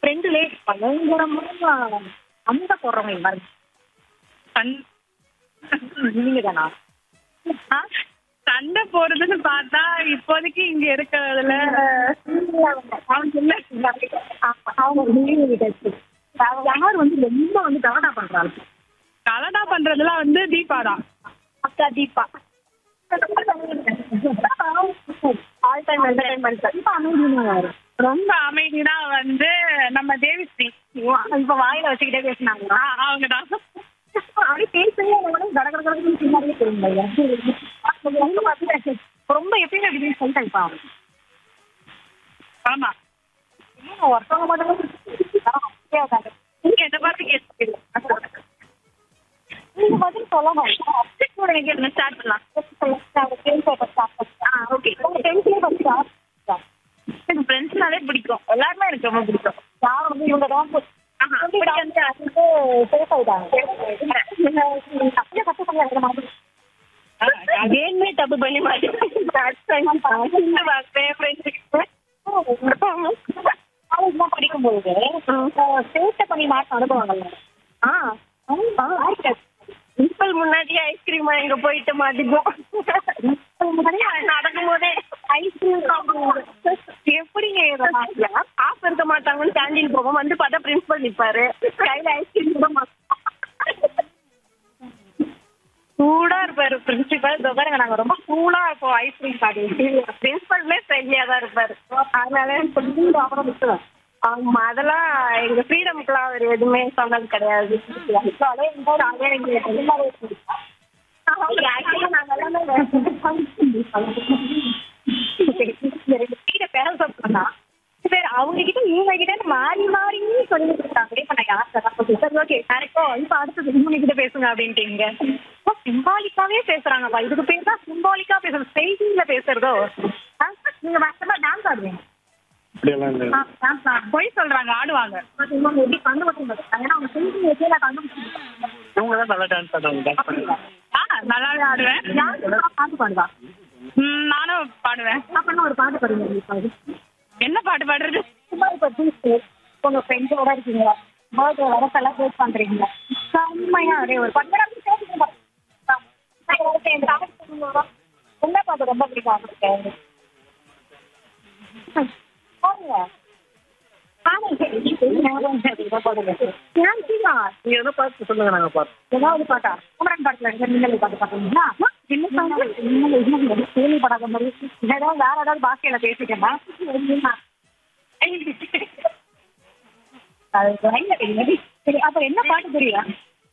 ஃப்ரெண்டுலே பயங்கரமா அந்த போடுறவங்க பாருங்க சண்- நீங்க தானா ஆ, சண்டை போறதுன்னு பார்த்தா இப்போதைக்கு இங்க இருக்கிறதுல அவங்க இல்ல அவங்க நீங்க கிட்ட இருக்கு. யார் வந்து ரொம்ப வந்து கவனா பண்றாங்க கலடா பண்றதுல வந்து தீபா தான் அக்கா தீபா ஆல் டைம் என்டர்டைன்மெண்ட் இப்ப அமைதியா வரும் ரொம்ப அமைதினா வந்து நம்ம தேவிஸ்ரீ இப்ப வாயில வச்சுக்கிட்டே பேசினாங்களா ஆ, அவங்க தான் அப்படி பேசவே அவங்க கட கட கடன்னு பின்னாடியே தெரியும் ரொம்ப எப்பயுமே அப்படி சொல்லிட்டேன் இப்ப அவன் ஆமா இன்னும் ஒருத்தவங்க மட்டும் நீங்க என்ன பார்த்து கேட்டு நீங்க பதில் சொல்லணும் கூட நீங்க ஸ்டார்ட் பண்ணலாம் ஓகே உங்க டென்த்லயே ஃபர்ஸ்ட் எனக்கு ஃப்ரெண்ட்ஸ்னாலே பிடிக்கும் எல்லாருமே எனக்கு ரொம்ப பிடிக்கும் யார் வந்து இவங்க தான் ஆஹா, சேஃப் ஆயிட்டாங்க அப்படியே கஷ்டம் பண்ணி அந்த மாதிரி வேணுமே தப்பு பண்ணி காலேஜ்லாம் படிக்கும்போது சேட்டை பண்ணி மாட்ட அனுபவங்கள்ல ஆ பிரின்சிபல் முன்னாடி ஐஸ்கிரீம் எங்க போயிட்டு மாட்டிப்போம் நடக்கும் போதே ஐஸ்கிரீம் எப்படிங்க இதெல்லாம் ஆஃப் இருக்க மாட்டாங்கன்னு கேண்டீன் போவோம் வந்து பார்த்தா பிரின்சிபல் நிப்பாரு கையில ஐஸ்கிரீம் கூட சூடா இருப்பாரு பிரின்சிபல் இதோ பாருங்க நாங்க ரொம்ப கூலா இருப்போம் ஐஸ்கிரீம் காடி பிரின்சிபல்மே ஃப்ரெண்ட்லியா தான் இருப்பாரு அதனால அப்புறம் விட்டுருவேன் ஆமா அதெல்லாம் எங்க ஃப்ரீடமுக்குலாம் அவர் எதுவுமே சொன்னது கிடையாது அவங்க கிட்ட இவங்க கிட்ட மாறி மாறி சொல்லிட்டு இருக்காங்க இப்ப நான் யார் சரி ஓகே கரெக்டோ இப்ப அடுத்தது இவங்க கிட்ட பேசுங்க அப்படின்ட்டீங்க சிம்பாலிக்காவே பேசுறாங்கப்பா இதுக்கு பேர் தான் சிம்பாலிக்கா பேசுறது செய்தியில பேசுறதோ ஆ, நீங்க மேக்ஸிமா டான்ஸ் ஆடுவீங்க அப்படியெல்லாம் இல்லை ஆ, டான்ஸ் ஆடுவீங்க பொய் சொல்றாங்க ஆடுவாங்க இவங்க எப்படி கண்டுபிடிச்சு ஏன்னா அவங்க செய்தி வச்சு நான் கண்டுபிடிச்சு இவங்க தான் நல்லா டான்ஸ் ஆடுவாங்க டான்ஸ் பண்ணுவாங்க ஆ நல்லாவே ஆடுவேன் யாருக்கு பாட்டு பாடுவா ம், நானும் பாடுவேன் அப்பன்னா ஒரு பாட்டு பாடுங்க என்ன பாட்டு பாடுறது சும்மா இப்ப டூஸ்டே உங்க ஃப்ரெண்ட்ஸோட இருக்கீங்க பர்த்டே வர செலிப்ரேட் பண்றீங்க செம்மையா ஒரே ஒரு பாட்டு மேடம், பேசுங்க மேடம். நான் உங்களுக்கு இந்த பாட்டு சொல்லுங்க. என்ன பாட்டு ரொம்ப பிடிக்கும் உங்களுக்கு பாருங்க பாருங்க. ஏன் சீமா? நீங்க எதனா பார்த்து சொல்லுங்க நாங்க பார்த்து ஏதாவது பாட்டா குமரன் பாட்டுல இருக்க மின்னல் பாட்டு பாத்தீங்களா என்ன பாட்டு மின்னல் என்ன கேள்விப்படாத மாதிரி ஏதாவது வேற ஏதாவது பாஷையில பேசிட்டேன்னா அது பயங்கர தெரியாது. சரி அப்ப என்ன பாட்டு தெரியும்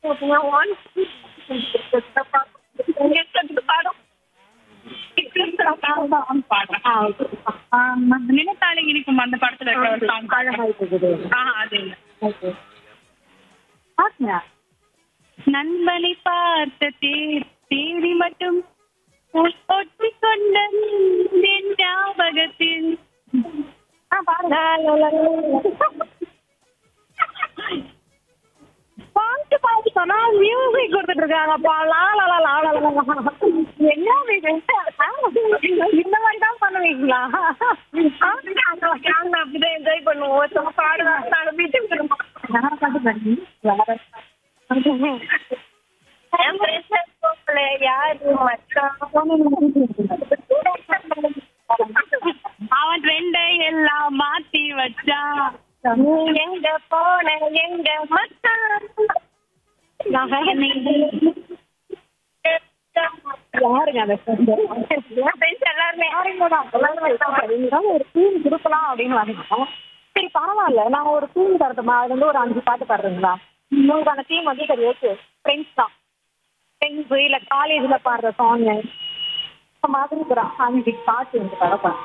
நினைத்தாலே இனிக்கும் அந்த படத்துல இருக்கிற ஒரு சாங் அழகா இருக்குது ஆ அது இல்ல ஓகே பாருங்க நண்பனை பார்த்த தேர் தேடி மட்டும் ஒட்டி கொண்ட என் ஞாபகத்தில் ஆ பாருங்க பாட்டு பாட்டு சொன்னா மியூசிக் கொடுத்துட்டு இருக்காங்கப்பா லா லா லா லா லா லா லா. என்ன music? ஆ, இந்த மாதிரி தான் பண்ணுவீங்களா நாங்க அப்படிதான் என்ஜாய் பண்ணுவோம் ஒருத்தவங்க பாடுவாங்க நாங்க வீட்டுக்கு திரும்ப வேற பாட்டு பாருங்க வேற என் ஃப்ரெண்ட்ஸ் போகல யாரு மச்சான் அவன் ட்ரெண்டை எல்லாம் மாத்தி வச்சான் நீ எங்க போன எங்க மச்சான் யாருங்க அந்த friend? என் ஃப்ரெண்ட்ஸ் எல்லாருமே ஏதாவது ஒரு தீம் கொடுக்கலாம் அப்படின்னு வந்தோம் சரி பரவாயில்ல நான் ஒரு தீம் தரட்டுமா அது வந்து ஒரு அஞ்சு பாட்டு பாடுறீங்களா உங்களுக்கான தீம் வந்து சரி ஓகே ஃப்ரெண்ட்ஸ் தான் ஃப்ரெண்ட்ஸ் இல்ல காலேஜ்ல பாடுற சாங் இந்த மாதிரி ஒரு அஞ்சு பாட்டு வந்து தரப்பேன்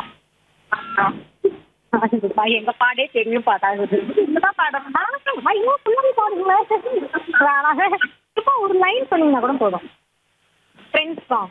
எங்க பாடே தெரியும் பாட்டாங்க இதுதான் பாடணும்னா ஐயோ பிள்ளைங்க பாடுங்களேன் இப்போ ஒரு லைன் சொன்னீங்கன்னா கூட போதும் ஃப்ரெண்ட்ஸ் தான்